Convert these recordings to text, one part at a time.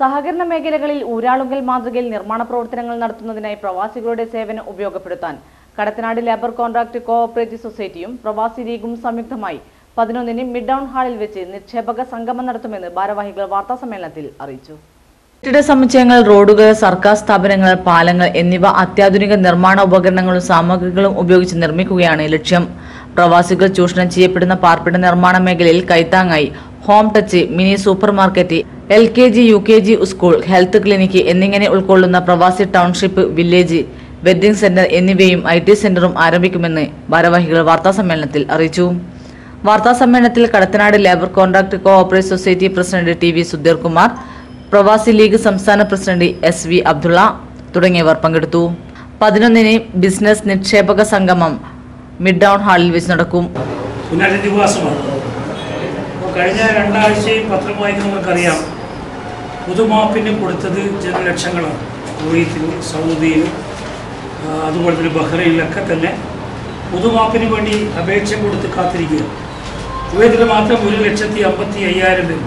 സഹകരണ മേഖലകളിൽ ഊരാളുങ്കൽ മാതൃകയിൽ നിർമ്മാണ പ്രവർത്തനങ്ങൾ നടത്തുന്നതിനായി പ്രവാസികളുടെ സേവനം ഉപയോഗപ്പെടുത്താൻ കടത്തനാട് ലേബർ കോൺട്രാക്ട് കോഓപ്പറേറ്റീവ് സൊസൈറ്റിയും പ്രവാസി ലീഗും സംയുക്തമായി പതിനൊന്നിന് മിഡ് ടൗൺ ഹാളിൽ വെച്ച് നിക്ഷേപക സംഗമം നടത്തുമെന്ന് ഭാരവാഹികൾ വാർത്താസമ്മേളനത്തിൽ അറിയിച്ചു കെട്ടിട സമുച്ചയങ്ങൾ റോഡുകൾ സർക്കാർ സ്ഥാപനങ്ങൾ പാലങ്ങൾ എന്നിവ അത്യാധുനിക നിർമ്മാണ ഉപകരണങ്ങളും സാമഗ്രികളും ഉപയോഗിച്ച് നിർമ്മിക്കുകയാണ് ലക്ഷ്യം പ്രവാസികൾ ചൂഷണം ചെയ്യപ്പെടുന്ന പാർപ്പിട നിർമ്മാണ മേഖലയിൽ കൈത്താങ്ങായി home touch mini super market L K G U K G school health clinic എന്നിങ്ങനെ ഉൾക്കൊള്ളുന്ന പ്രവാസി ടൗൺഷിപ്പ് വില്ലേജ് വെഡ്ഡിംഗ് സെന്റർ എന്നിവയും ഐ ടി സെന്ററും ആരംഭിക്കുമെന്ന് ഭാരവാഹികൾ വാർത്താസമ്മേളനത്തിൽ അറിയിച്ചു വാർത്താസമ്മേളനത്തിൽ Kadathanad labour contract cooperative society president T V Sudheer Kumar പ്രവാസി ലീഗ് സംസ്ഥാന പ്രസിഡന്റ് എസ് വി അബ്ദുള്ള തുടങ്ങിയവർ പങ്കെടുത്തു പതിനൊന്നിന് ബിസിനസ് നിക്ഷേപക സംഗമം മിഡ് ടൗൺ ഹാളിൽ വെച്ച് നടക്കും പുനരധിവാസമാണ് അപ്പോൾ കഴിഞ്ഞ രണ്ടാഴ്ചയും പത്രം വായിക്കുന്നവർക്കറിയാം പുതുമാപ്പിന് കൊടുത്തത് ജനലക്ഷങ്ങളാണ് കുവൈത്തിലും സൗദിയിലും ആ, അതുപോലെ തന്നെ ബഹ്റൈനിലൊക്കെ തന്നെ പുതുമാപ്പിന് വേണ്ടി അപേക്ഷ കൊടുത്ത് കാത്തിരിക്കുക കുവൈത്തിൽ മാത്രം ഒരു ലക്ഷത്തി അമ്പത്തി അയ്യായിരം പേര്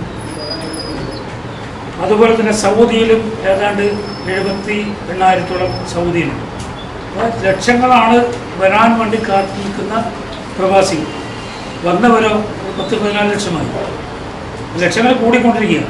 അതുപോലെ തന്നെ സൗദിയിലും ഏതാണ്ട് എഴുപത്തി എണ്ണായിരത്തോളം സൗദിയിലും അപ്പോൾ ലക്ഷങ്ങളാണ് വരാൻ വേണ്ടി കാത്തിരിക്കുന്ന പ്രവാസികൾ വന്നവരോ ഒരു പത്ത് പതിനാല് ലക്ഷമായി ലക്ഷങ്ങൾ കൂടിക്കൊണ്ടിരിക്കുകയാണ്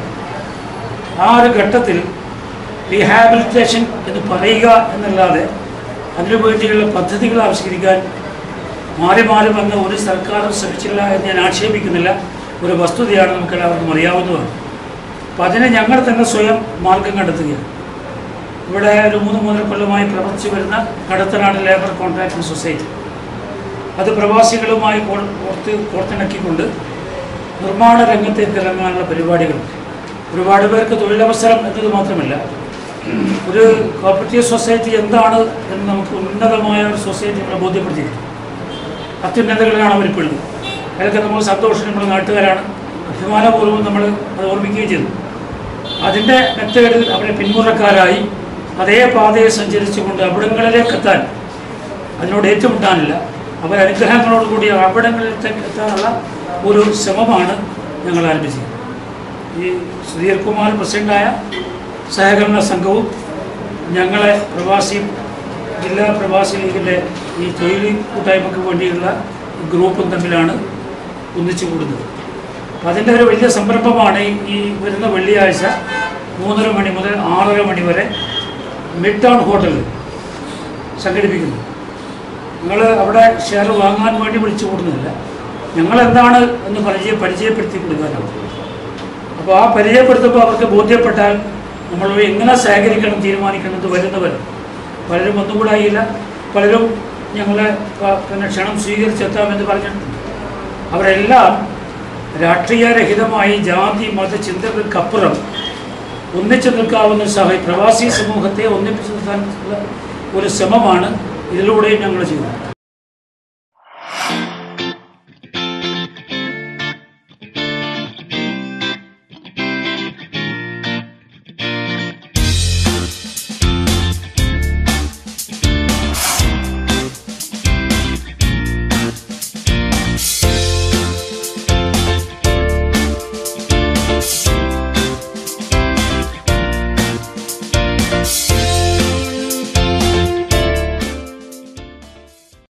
ആ ഒരു ഘട്ടത്തിൽ റീഹാബിലിറ്റേഷൻ എന്ന് പറയുക എന്നല്ലാതെ അതിനു വേണ്ടിയുള്ള പദ്ധതികൾ ആവിഷ്കരിക്കാൻ മാറി മാറി വന്ന ഒരു സർക്കാരും ശ്രമിച്ചില്ല എന്ന് ഞാൻ ആക്ഷേപിക്കുന്നില്ല ഒരു വസ്തുതയാണ് നമുക്ക് എല്ലാവർക്കും അറിയാവുന്നതാണ് അപ്പം അതിനെ ഞങ്ങൾ തന്നെ സ്വയം മാർഗം കണ്ടെത്തുകയാണ് ഇവിടെ ഒരു മൂന്ന് മൂന്നര കൊല്ലമായി പ്രവർത്തിച്ചു വരുന്ന കടത്തനാട് ലേബർ കോൺട്രാക്ടിംഗ് സൊസൈറ്റി അത് പ്രവാസികളുമായി കോർ- കോർത്ത് കോർത്തിണക്കിക്കൊണ്ട് നിർമ്മാണ രംഗത്തേക്ക് ഇറങ്ങാനുള്ള പരിപാടികൾ ഒരുപാട് പേർക്ക് തൊഴിലവസരം എന്നത് മാത്രമല്ല ഒരു കോപ്പറേറ്റീവ് സൊസൈറ്റി എന്താണ് എന്ന് നമുക്ക് ഉന്നതമായ ഒരു സൊസൈറ്റി നമ്മളെ ബോധ്യപ്പെടുത്തിയിരുന്നു അത്യുന്നതകളിലാണ് അവരിപ്പോഴും അതൊക്കെ നമ്മൾ സന്തോഷം നമ്മുടെ നാട്ടുകാരാണ് അഭിമാനപൂർവ്വം നമ്മൾ അത് ഓർമ്മിക്കുകയും ചെയ്തു അതിൻ്റെ മെത്തേഡിൽ അവരെ പിന്മുറക്കാരായി അതേ പാതയെ സഞ്ചരിച്ചുകൊണ്ട് അവിടങ്ങളിലേക്ക് എത്താൻ അതിനോട് ഏറ്റുമുട്ടാനില്ല അവർ അനുഗ്രഹങ്ങളോടുകൂടി അവിടങ്ങളിലേക്ക് എത്താനുള്ള ഒരു ശ്രമമാണ് ഞങ്ങൾ ആരംഭിച്ചത് ഈ സുധീർ കുമാർ പ്രസിഡൻ്റായ സഹകരണ സംഘവും ഞങ്ങളെ പ്രവാസി ജില്ലാ പ്രവാസി ലീഗിൻ്റെ ഈ തൊഴിൽ കൂട്ടായ്മയ്ക്ക് വേണ്ടിയുള്ള ഗ്രൂപ്പും തമ്മിലാണ് ഒന്നിച്ചു കൂടുന്നത് അപ്പം അതിൻ്റെ ഒരു വലിയ സംരംഭമാണ് ഈ- ഈ വരുന്ന വെള്ളിയാഴ്ച മൂന്നര മണി മുതൽ ആറര മണി വരെ മിഡ് ടൗൺ ഹോട്ടലിൽ സംഘടിപ്പിക്കുന്നത് നിങ്ങൾ അവിടെ ഷെയർ വാങ്ങാൻ വേണ്ടി വിളിച്ചു കൂടുന്നില്ല ഞങ്ങൾ എന്താണ് എന്ന് പരിചയ പരിചയപ്പെടുത്തി കൊടുക്കാനാണ് അപ്പോൾ ആ പരിചയപ്പെടുത്തുമ്പോൾ അവർക്ക് ബോധ്യപ്പെട്ടാൽ നമ്മൾ എങ്ങനെ സഹകരിക്കണം തീരുമാനിക്കണം എന്ന് വരുന്നവർ പലരും ഒന്നുകൂടായില്ല പലരും ഞങ്ങളെ പ- പിന്നെ ക്ഷണം സ്വീകരിച്ചെത്താമെന്ന് പറഞ്ഞിട്ടുണ്ട് അവരെല്ലാം രാഷ്ട്രീയരഹിതമായി ജാതി മത ചിന്തകൾക്കപ്പുറം ഒന്നിച്ചു നിൽക്കാവുന്ന സഹ പ്രവാസി സമൂഹത്തെ ഒന്നിപ്പിച്ചു നിർത്താനുള്ള ഒരു ശ്രമമാണ് ഇതിലൂടെയും ഞങ്ങൾ ചെയ്യുന്നത്